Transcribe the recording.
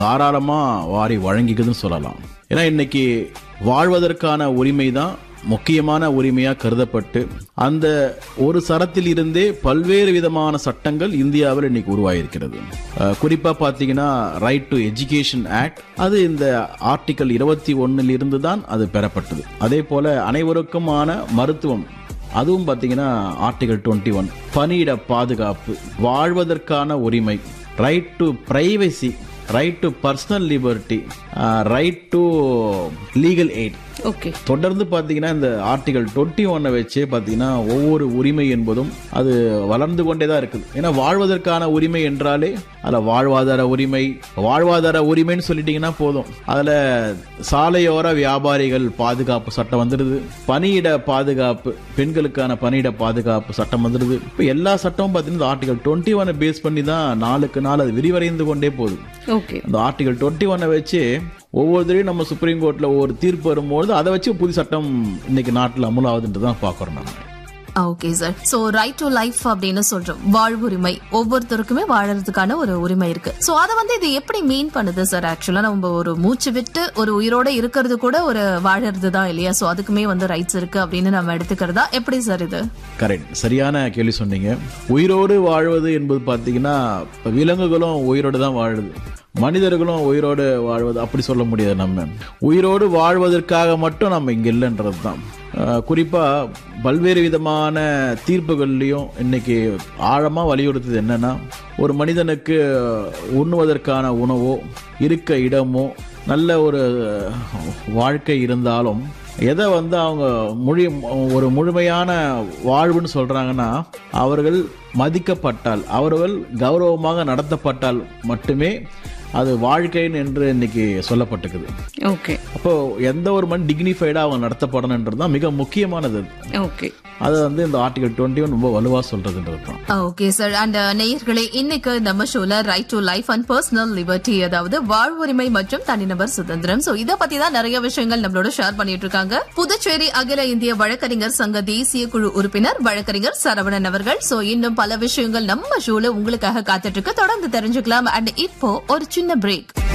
தாராளமா வாரி வழங்கிக்குதுன்னு சொல்லலாம் ஏன்னா இன்னைக்கு வாழ்வதற்கான உரிமை தான் முக்கியமான உரிமையா கருதப்பட்டு அந்த ஒரு சரத்தில் இருந்தே பல்வேறு விதமான சட்டங்கள் இந்தியாவில் இன்னைக்கு உருவாயிருக்கிறது அஹ், குறிப்பா பாத்தீங்கன்னா ரைட் டு எஜுகேஷன் ஆக்ட் அது இந்த ஆர்டிகல் இருபத்தி ஒன்னில் இருந்து தான் அது பெறப்பட்டது அதே போல அனைவருக்குமான மருத்துவம் அதுவும் பாத்தீங்கன்னா ஆர்டிகல் டுவெண்ட்டி ஒன் பணியிட பாதுகாப்பு வாழ்வதற்கான உரிமை right to privacy right to personal liberty right to legal aid okay தொடர்ந்து பார்த்தீங்கன்னா இந்த ஆர்டிகல் டுவெண்ட்டி ஒன்னை வச்சே பார்த்தீங்கன்னா ஒவ்வொரு உரிமை என்பதும் அது வளர்ந்து கொண்டே தான் இருக்குது ஏன்னா வாழ்வதற்கான உரிமை என்றாலே அதில் வாழ்வாதார உரிமை வாழ்வாதார உரிமைன்னு சொல்லிட்டீங்கன்னா போதும் அதில் சாலையோர வியாபாரிகள் பாதுகாப்பு சட்டம் வந்துடுது பணியிட பாதுகாப்பு பெண்களுக்கான பணியிட பாதுகாப்பு சட்டம் வந்துடுது இப்போ எல்லா சட்டமும் பார்த்தீங்கன்னா ஆர்டிகல் டுவெண்ட்டி ஒன்னை பேஸ் பண்ணி தான் நாளுக்கு நாள் அது விரிவடைந்து கொண்டே போகுது ஓகே அந்த ஆர்டிகல் டுவெண்ட்டி ஒன்னை வச்சு ஒவ்வொரு தடவையும் நம்ம சுப்ரீம் கோர்ட்ல ஒரு தீர்ப்பு வரும்போது அதை வச்சு புது சட்டம் இன்னைக்கு நாட்டில் அமுலாகுதுன்றது தான் பார்க்குறோம் நம்ம okay sir so right to life அப்படின்னு சொல்றோம் வாழ்வுரிமை ஒவ்வொருத்தருக்குமே வாழறதுக்கான ஒரு உரிமை இருக்கு சோ அத வந்து இது எப்படி மீன் பண்ணுது சார் ஆக்சுவலா நம்ம ஒரு மூச்சு விட்டு ஒரு உயிரோட இருக்கிறது கூட ஒரு வாழறது தான் இல்லையா சோ அதுக்குமே வந்து ரைட்ஸ் இருக்கு அப்படின்னு நம்ம எடுத்துக்கிறதா எப்படி சார் இது கரெக்ட் சரியான கேள்வி சொன்னீங்க உயிரோடு வாழ்வது என்பது பார்த்தீங்கன்னா இப்ப விலங்குகளும் உயிரோடு தான் வாழுது மனிதர்களும் உயிரோடு வாழ்வது அப்படி சொல்ல முடியாது நம்ம உயிரோடு வாழ்வதற்காக மட்டும் நம்ம இங்க இல்லைன்றது தான் அஹ், குறிப்பா பல்வேறு விதமான தீர்ப்புகள்லையும் இன்னைக்கு ஆழமா வலியுறுத்துது என்னன்னா ஒரு மனிதனுக்கு உண்ணுவதற்கான உணவோ இருக்க இடமோ நல்ல ஒரு வாழ்க்கை இருந்தாலும் எதை வந்து அவங்க முழு ஒரு முழுமையான வாழ்வுன்னு சொல்றாங்கன்னா அவர்கள் மதிக்கப்பட்டால் அவர்கள் கௌரவமாக நடத்தப்பட்டால் மட்டுமே அது வாழ்க்கைன்னு என்று இன்னைக்கு சொல்லப்பட்டிருக்குது ஓகே அப்போ எந்த ஒரு மண் டிக்னிஃபைடா அவங்க நடத்தப்படணுன்றது தான் மிக முக்கியமானது அது. ஓகே அது வந்து இந்த ஆர்டிகல் டுவெண்ட்டி ஒன் ரொம்ப வலுவா சொல்றதுன்றது தான் ஓகே சார் அண்ட் நேயர்களே இன்னைக்கு நம்ம ஷோல right to life and personal liberty அதாவது வாழ்வுரிமை மற்றும் தனிநபர் சுதந்திரம் சோ இத பத்தி தான் நிறைய விஷயங்கள் நம்மளோட ஷேர் பண்ணிட்டு இருக்காங்க புதுச்சேரி அகில இந்திய வழக்கறிஞர் சங்க தேசிய குழு உறுப்பினர் வழக்கறிஞர் சரவணன் அவர்கள் சோ இன்னும் பல விஷயங்கள் நம்ம ஷோல உங்களுக்காக காத்துட்டு இருக்கு தொடர்ந்து தெரிஞ்சுக்கலாம் அண்ட் இப்போ ஒரு சின்ன பிரேக்